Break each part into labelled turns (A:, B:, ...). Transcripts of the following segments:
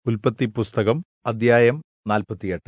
A: ഉല്പത്തിപ്പുസ്തകം അദ്ധ്യായം നാല്പത്തിയെട്ട്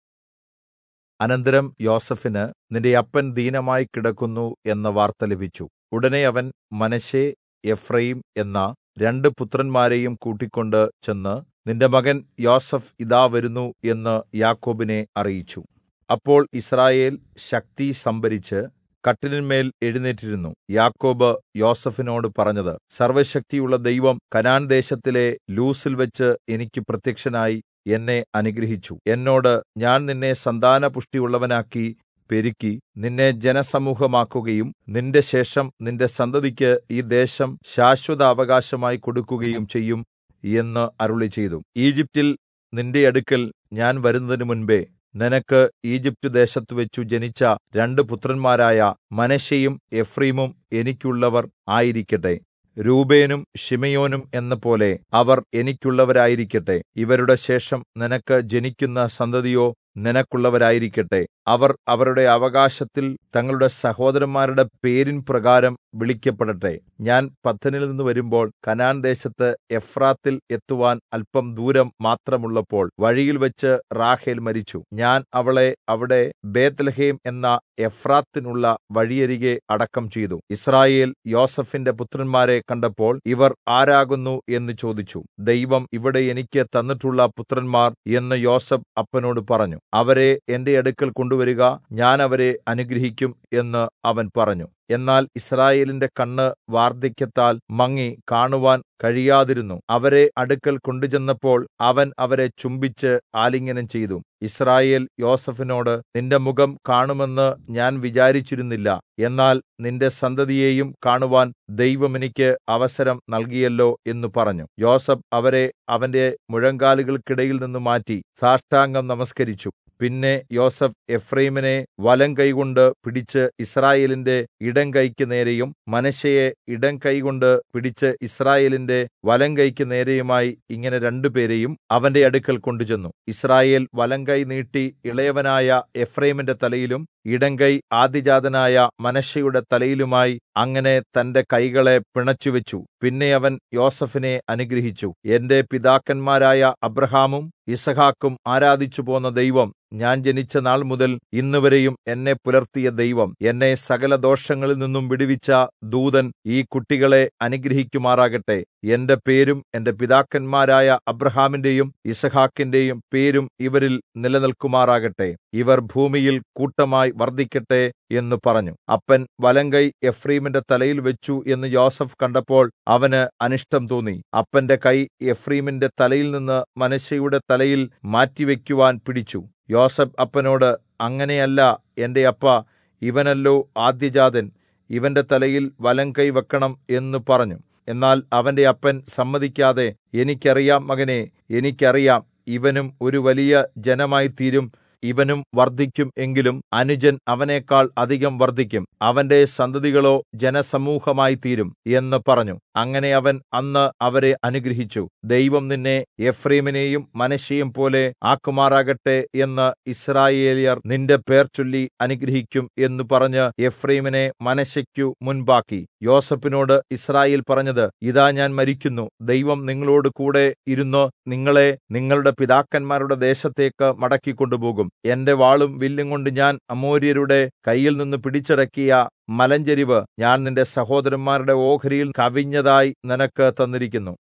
A: അനന്തരം യോസേഫിന് നിന്റെ അപ്പൻ ദീനമായി കിടക്കുന്നു എന്ന വാർത്ത ലഭിച്ചു ഉടനെ അവൻ മനശ്ശെ എഫ്രയീം എന്ന രണ്ട് പുത്രന്മാരെയും കൂട്ടിക്കൊണ്ട് ചെന്ന് നിന്റെ മകൻ യോസേഫ് ഇതാ വരുന്നു എന്ന് യാക്കോബിനെ അറിയിച്ചു അപ്പോൾ യിസ്രായേൽ ശക്തി സംഭരിച്ച് കട്ടിലിന്മേൽ എഴുന്നേറ്റിരുന്നു യാക്കോബ് യോസേഫിനോട് പറഞ്ഞത് സർവ്വശക്തിയുള്ള ദൈവം കനാൻദേശത്തിലെ ലൂസിൽവച്ച് എനിക്ക് പ്രത്യക്ഷനായി എന്നെ അനുഗ്രഹിച്ചു എന്നോട് ഞാൻ നിന്നെ സന്താനപുഷ്ടിയുള്ളവനാക്കി പെരുക്കി നിന്നെ ജനസമൂഹമാക്കുകയും നിന്റെ ശേഷം നിന്റെ സന്തതിക്ക് ഈ ദേശം ശാശ്വതാവകാശമായി കൊടുക്കുകയും ചെയ്യും എന്ന് അരുളിച്ചെയ്തു ഈജിപ്റ്റിൽ നിന്റെ അടുക്കൽ ഞാൻ വരുന്നതിന് മുൻപെ നിനക്ക് ഈജിപ്റ്റ് ദേശത്തുവച്ചു ജനിച്ച രണ്ട് പുത്രന്മാരായ മനശ്ശെയും എഫ്രയീമും എനിക്കുള്ളവർ ആയിരിക്കട്ടെ രൂബേനും ശിമെയോനും എന്നപോലെ അവർ എനിക്കുള്ളവരായിരിക്കട്ടെ ഇവരുടെ ശേഷം നിനക്ക് ജനിക്കുന്ന സന്തതിയോ നിനക്കുള്ളവരായിരിക്കട്ടെ അവർ അവരുടെ അവകാശത്തിൽ തങ്ങളുടെ സഹോദരന്മാരുടെ പേരിൻ പ്രകാരം വിളിക്കപ്പെടട്ടെ ഞാൻ പദ്ദനിൽ നിന്ന് വരുമ്പോൾ കനാൻ ദേശത്ത് എഫ്രാത്തിൽ എത്തുവാൻ അല്പം ദൂരം മാത്രമുള്ളപ്പോൾ വഴിയിൽവച്ച് റാഹേൽ മരിച്ചു ഞാൻ അവളെ അവിടെ ബേത്ത്ലേഹേം എന്ന എഫ്രാത്തിനുള്ള വഴിയരികെ അടക്കം ചെയ്തു യിസ്രായേൽ യോസേഫിന്റെ പുത്രന്മാരെ കണ്ടപ്പോൾ ഇവർ ആരാകുന്നു എന്ന് ചോദിച്ചു ദൈവം ഇവിടെ എനിക്ക് തന്നിട്ടുള്ള പുത്രന്മാർ എന്ന് യോസേഫ് അപ്പനോട് പറഞ്ഞു അവരെ എന്റെ അടുക്കൽ കൊണ്ടുവരിക ഞാൻ അവരെ അനുഗ്രഹിക്കും എന്ന് അവൻ പറഞ്ഞു എന്നാൽ യിസ്രായേലിന്റെ കണ്ണ് വാർദ്ധക്യത്താൽ മങ്ങി കാണുവാൻ കഴിയാതിരുന്നു അവരെ അടുക്കൽ കൊണ്ടുചെന്നപ്പോൾ അവൻ അവരെ ചുംബിച്ച് ആലിംഗനം ചെയ്തു യിസ്രായേൽ യോസേഫിനോട് നിന്റെ മുഖം കാണുമെന്ന് ഞാൻ വിചാരിച്ചിരുന്നില്ല എന്നാൽ നിന്റെ സന്തതിയെയും കാണുവാൻ ദൈവം എനിക്ക് അവസരം നൽകിയല്ലോ എന്ന് പറഞ്ഞു യോസേഫ് അവരെ അവന്റെ മുഴങ്കാലുകൾക്കിടയിൽ നിന്ന് മാറ്റി സാഷ്ടാംഗം നമസ്കരിച്ചു പിന്നെ യോസേഫ് എഫ്രയീമിനെ വലം കൈകൊണ്ട് പിടിച്ച് യിസ്രായേലിന്റെ ഇടം കൈക്ക് നേരെയും മനശ്ശെയെ ഇടം കൈകൊണ്ട് പിടിച്ച് യിസ്രായേലിന്റെ വലം കൈക്ക് നേരെയുമായി ഇങ്ങനെ രണ്ടുപേരെയും അവന്റെ അടുക്കൽ കൊണ്ടുചെന്നു യിസ്രായേൽ വലം കൈ നീട്ടി ഇളയവനായ എഫ്രയീമിന്റെ തലയിലും ഇടങ്കൈ ആദിജാതനായ മനശ്ശെയുടെ തലയിലുമായി അങ്ങനെ തന്റെ കൈകളെ പിണച്ചുവെച്ചു പിന്നെ അവൻ യോസേഫിനെ അനുഗ്രഹിച്ചു എന്റെ പിതാക്കന്മാരായ അബ്രഹാമും യിസ്ഹാക്കും ആരാധിച്ചു പോന്ന ദൈവം ഞാൻ ജനിച്ച നാൾ മുതൽ ഇന്നുവരെയും എന്നെ പുലർത്തിയ ദൈവം എന്നെ സകല ദോഷങ്ങളിൽ നിന്നും വിടുവിച്ച ദൂതൻ ഈ കുട്ടികളെ അനുഗ്രഹിക്കുമാറാകട്ടെ എന്റെ പേരും എന്റെ പിതാക്കന്മാരായ അബ്രഹാമിന്റെയും യിസ്ഹാക്കിന്റെയും പേരും ഇവരിൽ നിലനിൽക്കുമാറാകട്ടെ ഇവർ ഭൂമിയിൽ കൂട്ടമായി വർദ്ധിക്കട്ടെ എന്ന് പറഞ്ഞു അപ്പൻ വലങ്കൈ എഫ്രയീമിന്റെ തലയിൽ വെച്ചു എന്ന് യോസഫ് കണ്ടപ്പോൾ അവന് അനിഷ്ടം തോന്നി അപ്പന്റെ കൈ എഫ്രയീമിന്റെ തലയിൽ നിന്ന് മനശ്ശെയുടെ തലയിൽ മാറ്റിവെക്കുവാൻ പിടിച്ചു യോസഫ് അപ്പനോട് അങ്ങനെയല്ല എന്റെ അപ്പ ഇവനല്ലോ ആദ്യജാതൻ ഇവന്റെ തലയിൽ വലങ്കൈ വെക്കണം എന്ന് പറഞ്ഞു എന്നാൽ അവന്റെ അപ്പൻ സമ്മതിക്കാതെ എനിക്കറിയാം മകനെ എനിക്കറിയാം ഇവനും ഒരു വലിയ ജനമായി തീരും ഇവനും വർദ്ധിക്കും എങ്കിലും അനുജൻ അവനേക്കാൾ അധികം വർദ്ധിക്കും അവന്റെ സന്തതികളോ ജനസമൂഹമായി തീരും എന്ന് പറഞ്ഞു അങ്ങനെ അവൻ അന്ന് അവരെ അനുഗ്രഹിച്ചു ദൈവം നിന്നെ എഫ്രൈമിനെയും മനശ്ശെയും പോലെ ആക്കുമാറാകട്ടെ എന്ന് ഇസ്രായേലിയർ നിന്റെ പേർ ചൊല്ലി അനുഗ്രഹിക്കും എന്ന് പറഞ്ഞ് എഫ്രൈമിനെ മനശ്ശയ്ക്കു മുൻപാക്കി യോസഫിനോട് ഇസ്രായേൽ പറഞ്ഞത് ഇതാ ഞാൻ മരിക്കുന്നു ദൈവം നിങ്ങളോട് കൂടെ ഇരുന്ന് നിങ്ങളെ നിങ്ങളുടെ പിതാക്കന്മാരുടെ ദേശത്തേക്ക് മടക്കിക്കൊണ്ടുപോകും എന്റെ വാളും വില്ലും കൊണ്ട് ഞാൻ അമോര്യരുടെ കയ്യിൽ നിന്ന് പിടിച്ചടക്കിയ മലഞ്ചരിവ് ഞാൻ നിന്റെ സഹോദരന്മാരുടെ ഓഹരിയിൽ കവിഞ്ഞതായി നിനക്ക് തന്നിരിക്കുന്നു